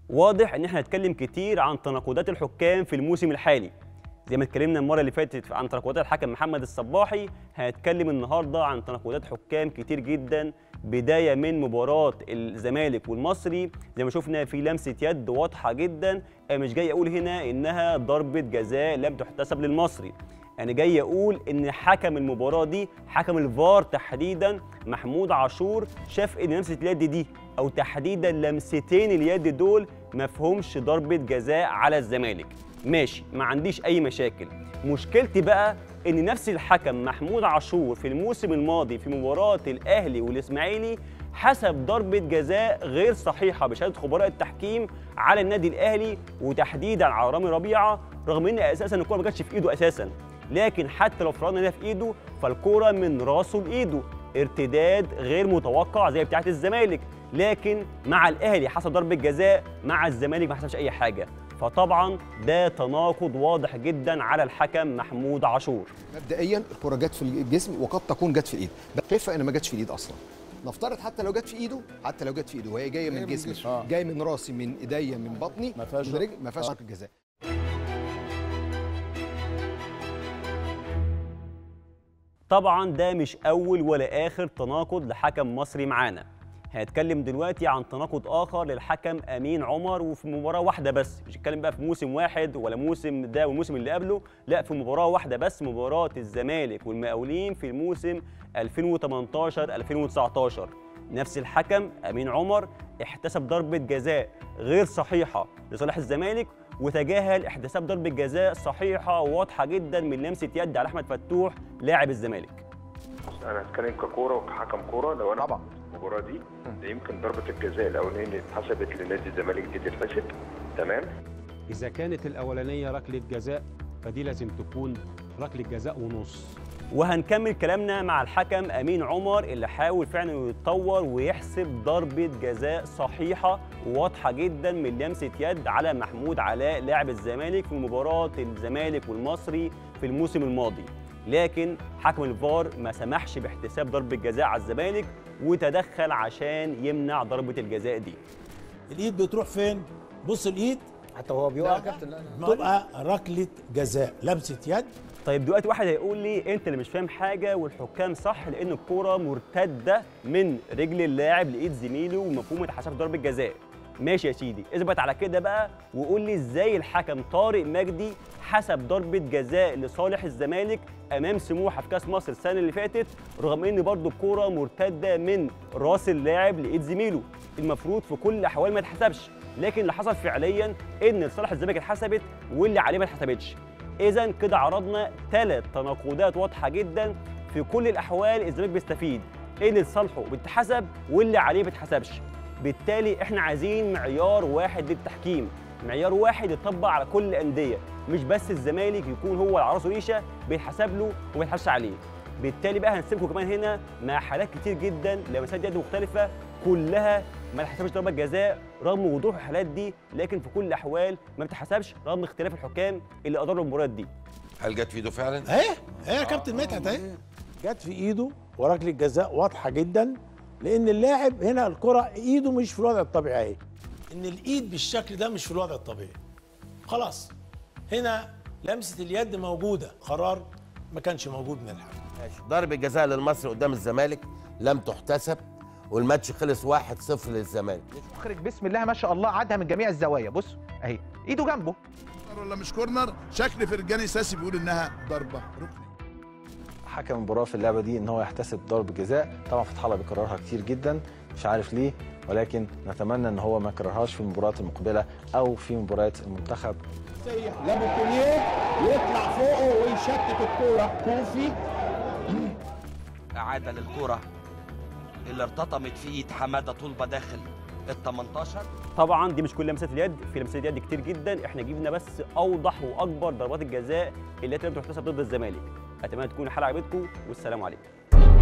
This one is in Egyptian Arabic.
واضح ان احنا هنتكلم كتير عن تناقضات الحكام في الموسم الحالي زي ما اتكلمنا المره اللي فاتت عن تناقضات الحكم محمد الصباحي هنتكلم النهارده عن تناقضات حكام كتير جدا بدايه من مباراه الزمالك والمصري زي ما شفنا في لمسه يد واضحه جدا انا مش جاي اقول هنا انها ضربه جزاء لم تحتسب للمصري انا جاي اقول ان حكم المباراه دي حكم الفار تحديدا محمود عاشور شاف ان لمسه اليد دي او تحديدا لمستين اليد دول مفهومش ضربه جزاء على الزمالك ماشي ما عنديش اي مشاكل مشكلتي بقى ان نفس الحكم محمود عاشور في الموسم الماضي في مباراه الاهلي والاسماعيلي حسب ضربه جزاء غير صحيحه بشهاده خبراء التحكيم على النادي الاهلي وتحديدا على رامي ربيعه رغم ان اساسا الكوره ما كانتش في ايده اساسا لكن حتى لو فرضنا انها في ايده فالكوره من راسه لايده ارتداد غير متوقع زي بتاعه الزمالك لكن مع الاهلي حسب ضربه جزاء مع الزمالك ما حسبش اي حاجه فطبعا ده تناقض واضح جدا على الحكم محمود عاشور مبدئيا الكره جت في الجسم وقد تكون جت في الايد كيف ان ما جتش في الايد اصلا نفترض حتى لو جت في ايده حتى لو جت في ايده وهي جايه من جسمي آه. جايه من راسي من ايديا من بطني ما فيهاش من رجلي ما فيهاش آه. جزاء طبعا ده مش اول ولا اخر تناقض لحكم مصري معانا هنتكلم دلوقتي عن تناقض اخر للحكم امين عمر وفي مباراه واحده بس مش هنتكلم بقى في موسم واحد ولا موسم ده والموسم اللي قبله لا في مباراه واحده بس مباراه الزمالك والمقاولين في الموسم 2018 2019 نفس الحكم امين عمر احتسب ضربه جزاء غير صحيحه لصالح الزمالك وتجاهل احتساب ضربه جزاء صحيحه وواضحه جدا من لمسه يد على احمد فتوح لاعب الزمالك انا هتكلم ككوره وكحكم كوره لو انا طبعا. في المباراه دي ده يمكن ضربه الجزاء الاولانيه اللي اتحسبت لنادي الزمالك دي تتحسب تمام إذا كانت الأولانية ركلة جزاء فدي لازم تكون ركلة جزاء ونص وهنكمل كلامنا مع الحكم امين عمر اللي حاول فعلا يتطور ويحسب ضربه جزاء صحيحه وواضحه جدا من لمسه يد على محمود علاء لاعب الزمالك في مباراه الزمالك والمصري في الموسم الماضي لكن حكم الفار ما سمحش باحتساب ضربه جزاء على الزمالك وتدخل عشان يمنع ضربه الجزاء دي الايد بتروح فين بص الايد حتى وهو بيقع يا كابتن لا لا تبقى ركله جزاء لمسه يد طيب دلوقتي واحد هيقول لي انت اللي مش فاهم حاجه والحكام صح لان الكوره مرتده من رجل اللاعب لايد زميله ومفهوم ما اتحسبش ضربه جزاء ماشي يا سيدي اثبت على كده بقى وقول لي ازاي الحكم طارق مجدي حسب ضربه جزاء لصالح الزمالك امام سموحه في كاس مصر السنه اللي فاتت رغم ان برضو الكوره مرتده من راس اللاعب لايد زميله المفروض في كل الاحوال ما اتحسبش لكن اللي حصل فعليا ان لصالح الزمالك اتحسبت واللي عليه ما اتحسبتش اذا كده عرضنا ثلاث تناقضات واضحه جدا في كل الاحوال الزمالك بيستفيد ان لصالحه بيتحسب واللي عليه ما بيتحسبش بالتالي احنا عايزين معيار واحد للتحكيم معيار واحد يطبق على كل الانديه مش بس الزمالك يكون هو اللي على راسه ريشه بيتحسب له وما يتحسبش عليه بالتالي بقى هنسيبكم كمان هنا مع حالات كتير جدا لمسات يد مختلفه كلها ما اتحسبش ضربه جزاء رغم وضوح الحالات دي لكن في كل الاحوال ما بتحسبش رغم اختلاف الحكام اللي اداروا المباريات دي هل جت في ايده فعلا؟ اهي اهي يا كابتن مدحت اهي جت في ايده وركله جزاء واضحه جدا لان اللاعب هنا الكره ايده مش في الوضع الطبيعي اهي ان الايد بالشكل ده مش في الوضع الطبيعي خلاص هنا لمسه اليد موجوده قرار ما كانش موجود من الحكم ماشي ضربة جزاء للمصري قدام الزمالك لم تحتسب والماتش خلص 1-0 للزمالك مخرج بسم الله ما شاء الله عدها من جميع الزوايا بص اهي ايده جنبه ولا مش كورنر شكل فرجاني ساسي بيقول انها ضربه ركني حكم المباراه في اللعبه دي ان هو يحتسب ضربه جزاء طبعا فتح الله بيكررها كتير جدا مش عارف ليه ولكن نتمنى ان هو ما يكررهاش في المباريات المقبله او في مباريات المنتخب لابو كونيه يطلع فوقه ويشتت الكوره كوفي إعادة للكرة اللي ارتطمت في إيد حمادة طلبة داخل ال 18 طبعا دي مش كل لمسات اليد في لمسات يد كتير جدا احنا جبنا بس اوضح واكبر ضربات الجزاء التي لم تحتسب ضد الزمالك اتمنى تكون الحلقه عجبتكم والسلام عليكم